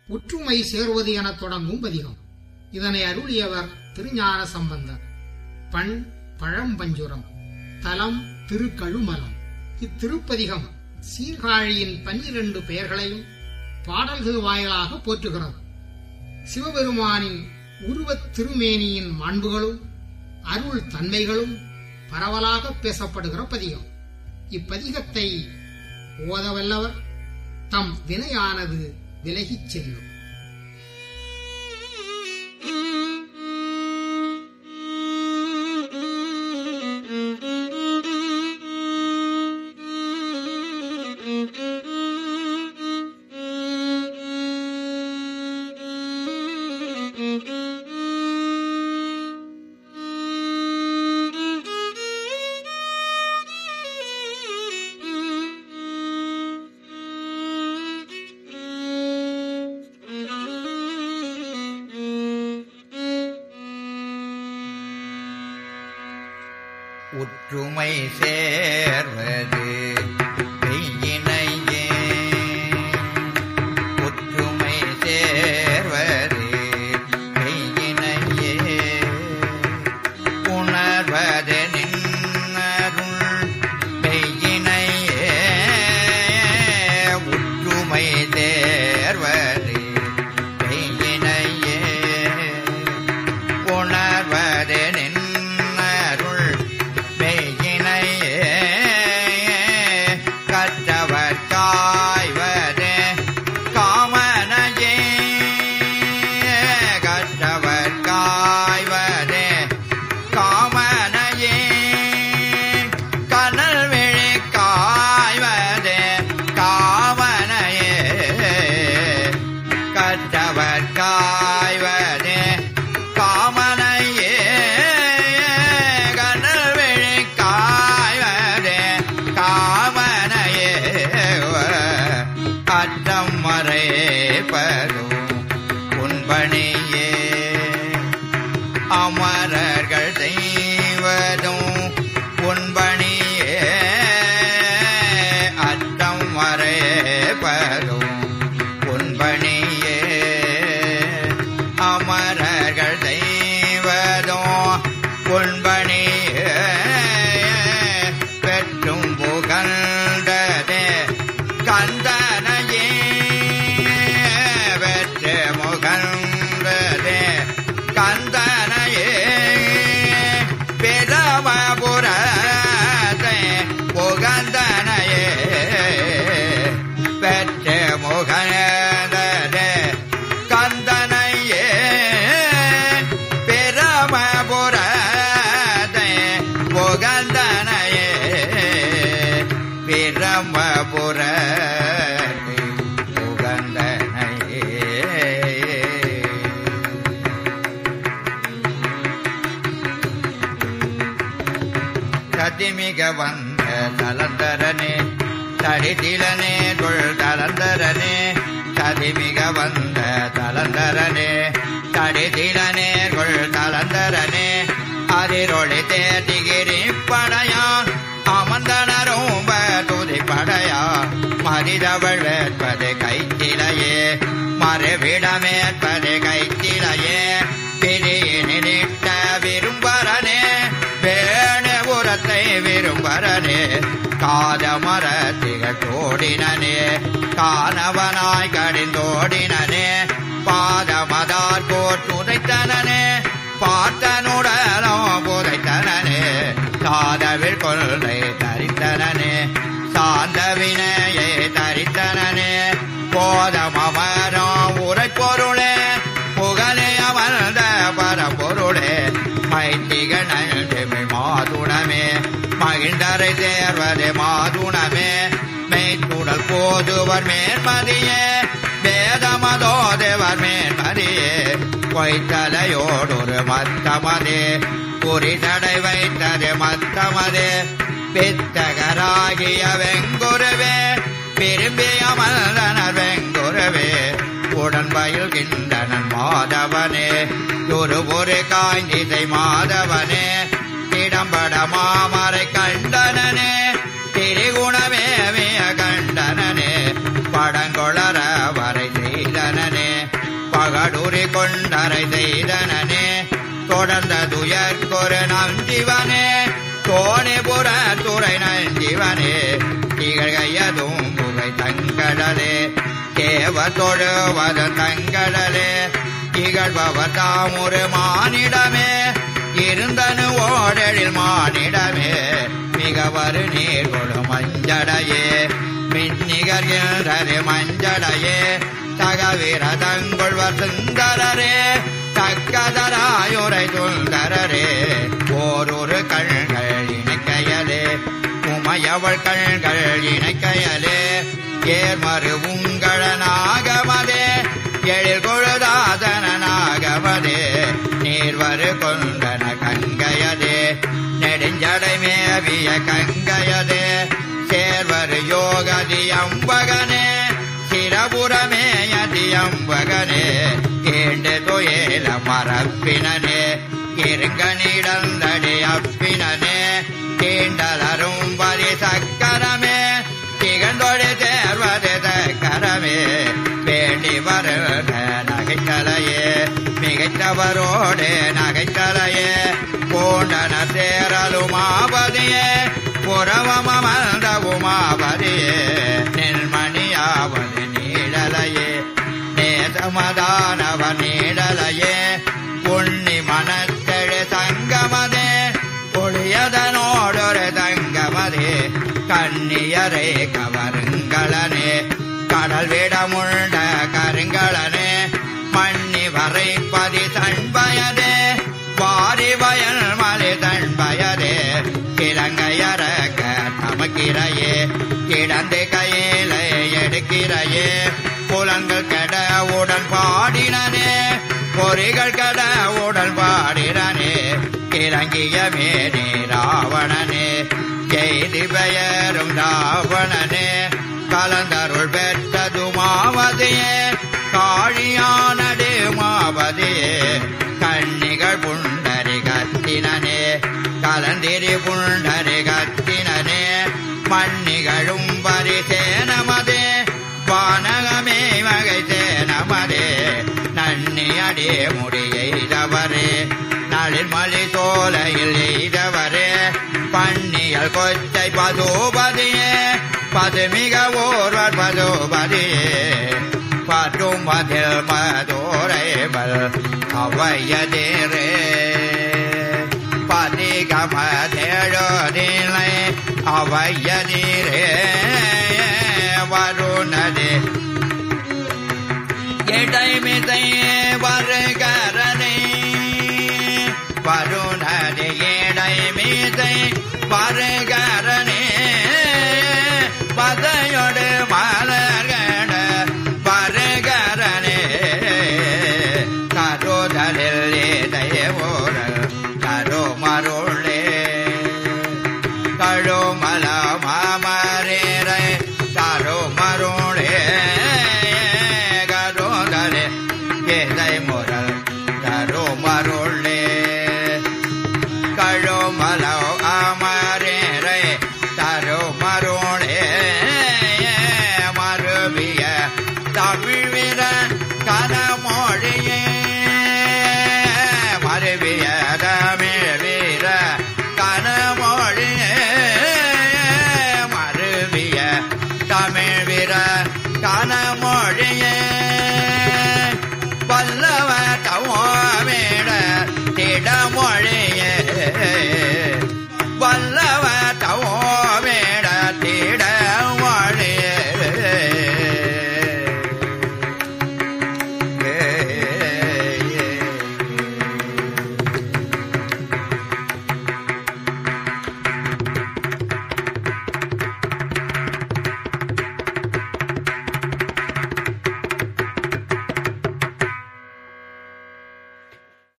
ஒற்றுமை சேர்வது எனத் தொடங்கும் பதிகம் இதனை அருளியவர் திருஞான சம்பந்தர் பண் பழம்பஞ்சுரம் தலம் திருக்கழுமலம் இத்திருப்பதிகம் சீர்காழியின் பன்னிரண்டு பெயர்களையும் பாடல்கள் வாயிலாக போற்றுகிறது சிவபெருமானின் உருவத் திருமேனியின் மாண்புகளும் அருள் தன்மைகளும் பரவலாக பேசப்படுகிற பதிகம் இப்பதிகத்தை ஓதவல்லவர் தம் வினையானது விலகிச் செல்லும் உற்றுமை சேர்வது மெய்யினையே உற்றுமை சேர்வது மெய்யினையே உணர்வது நின்னருள் மெய்யினையே உற்றுமை சேர்வது மெய்யினையே உணர்வது நின்னருள் மெய்யினையே கற்றவர் காய்வது காமனையே கற்றவர் காய்வது காமனையே கனல் விழி காய்வது காமனையே கற்றவர் காய்வது காமனையே கனல் விழி காய்வது காமனையே அற்றம் மறைப்பதும் உன்பணியே அமரர்கள் செய்வதும் உன்பணியே அற்றம் மறைப்பதும் உன்பணியே அமரர்கள் செய்வதும் உன்பணியே பெற்றும் புகழ்ந்ததே கந்தனையே வெற்று முகழ்ந்ததே கந்தனையே பிரமபுரத்தை புகந்தனையே பெற்று முகழ்ந்ததே கந்தனையே பிரமபுரத்தை புகந்தனையே பிரமபுரத்தை புகந்தனையே சதிமிக வந்த தலந்தரனே தடிதிலனே கொள் தலந்தரனே சதிமிக வந்த தலந்தரனே தடிதிலனே கொள் தலந்தரனே அதிரொளி தேடிகிரி படையா அமர்ந்தனரும் துதி படையா மரிதவள் வேட்பது கைத்திலையே மறுவிடமேற்பது கைத்திலையே பிரியினிட்ட விரும்பரனே வேணு உரத்தை விரும்பரனே காதமர திகழோடினனே காணவனாய் கடிந்தோடினனே பாதமதார் போற்றுதைத்தனனே பார்த்தனுடனோ புதைத்தனனே சாதவில் கொள்கை தரித்தனனே சார்ந்த வினையை தரித்தனனே போதமரோ உரை பொருளே புகழே அமர்ந்த பரம்பொருளே மைத்திகள் நன்றமிழ் மாதுணமே மகிழ்ந்தரை சேர்வது மாதுணமே மெய்த்துடல் போதுவர் மேன்மதியே வேதமதோ தேவர் மேன்மதியே பொய்த்தலையோடொரு மத்தமதே குறிதடை வைத்தது மத்தமதே பித்தகராகிய வெங்குருவே விரும்பி அமர்ந்தனர் வெங்குருவே உடன் பயில்கின்றனன் மாதவனே ஒரு ஒரு காய்ந்திசை மாதவனே திடம்பட மாமரை கண்டனனே திரிகுணமே கண்டனனே படங்கொளர வரை செய்தனனே கொண்டரை செய்தனனே தொடர்ந்த துயர்கொரு நஞ்சிவனே கோணிபுர துறை நஞ்சிவனே திகழ்கையதும் புகை தங்கடலே தேவ தொழுவத தங்கடலே திகழ்பவர் தாமுரு மானிடமே இருந்தனு ஓடலில் மானிடமே மிகவரு நீர் கொடு மஞ்சடையே மின்னிகர்கின்றது மஞ்சடையே தகவிர தங்கொள்வர் சுந்தரரே தக்கதராயுரை சுந்தரரே ஓரொரு கண்கள் இணைக்கையலே உமையவள் கண்கள் இணைக்கையலே ஏர்மறு உங்களனாகமதே எழில் கொழுதாதனாகமதே நீர்வரு கொண்டன கங்கையதே நெடுஞ்சடை மேவிய கங்கையதே சேர்வரு யோகதி அம்பகனே சிரபுரமேயதி அம்பகனே ஏண்டு துயல மரப்பினனே இருங்கனிடந்தடி அப்பினனே தீண்டலரும் பரி சக்கரமே திகழ்ந்தொழி தேர்வது சக்கரமே வேண்டி வரு நகைச்சலையே மிகைத்தவரோடு நகைச்சலையே பூண்டன சேரலுமாபதியே புறவமர்ந்த உமாபதியே நெல்மணியாவது நீடலையே நேசமதானவ நீடலையே புண்ணி மனத்தெழு சங்கமதே பொழியதனோடொரு தங்கமதே கண்ணியரே கவருங்களனே கடல் விடமுண்ட கருங்களனே மண்ணி வரைப்பதி தன்பயதே வாரி வயல் மலை தன்பயதே கிழங்கையறக்க தமக்கிறையே கிடந்து கையில எடுக்கிறையே புலங்கள் கெட உடன் பாடினனே பொறிகள் கெட உடன் பாடினனே இறங்கிய மேனே ராவணனே செய்தி பெயரும் ராவணனே கலந்தருள் பெற்றது மாவதியே காழியானடு மாவதியே கண்ணிகள் புண்டரி கத்தினனே கலந்திரி புண்டரி கத்தினனே மண்ணிகளும் பரிசேனமதே வானகமே வகை சேனமதே நன்னி அடே முடியெய்தவரே நளிர் மலி தோலையில் எய்தவரே பண்ணியல் கொச்சை பதோபதியே பதுமிக ஓர்வர் பதோபதியே பற்றும் பதில் மதோரைபல் அவையதேரே பதிகமதேழோதிலை அவையதீரே வருணதே இடைமிதை வருகரனே வருணதே இடைமிதை வருகரனே பதையொடு மலர்கட வருகரனே கருதலில் இதயவோரல் கருமருளே கழுமல மாமரேரை கருமருளே கருதலே இதை முரல் கருமருளே கழுமல அமரேரை தருமருளே மறுவிய தமிழ் வீர கனவு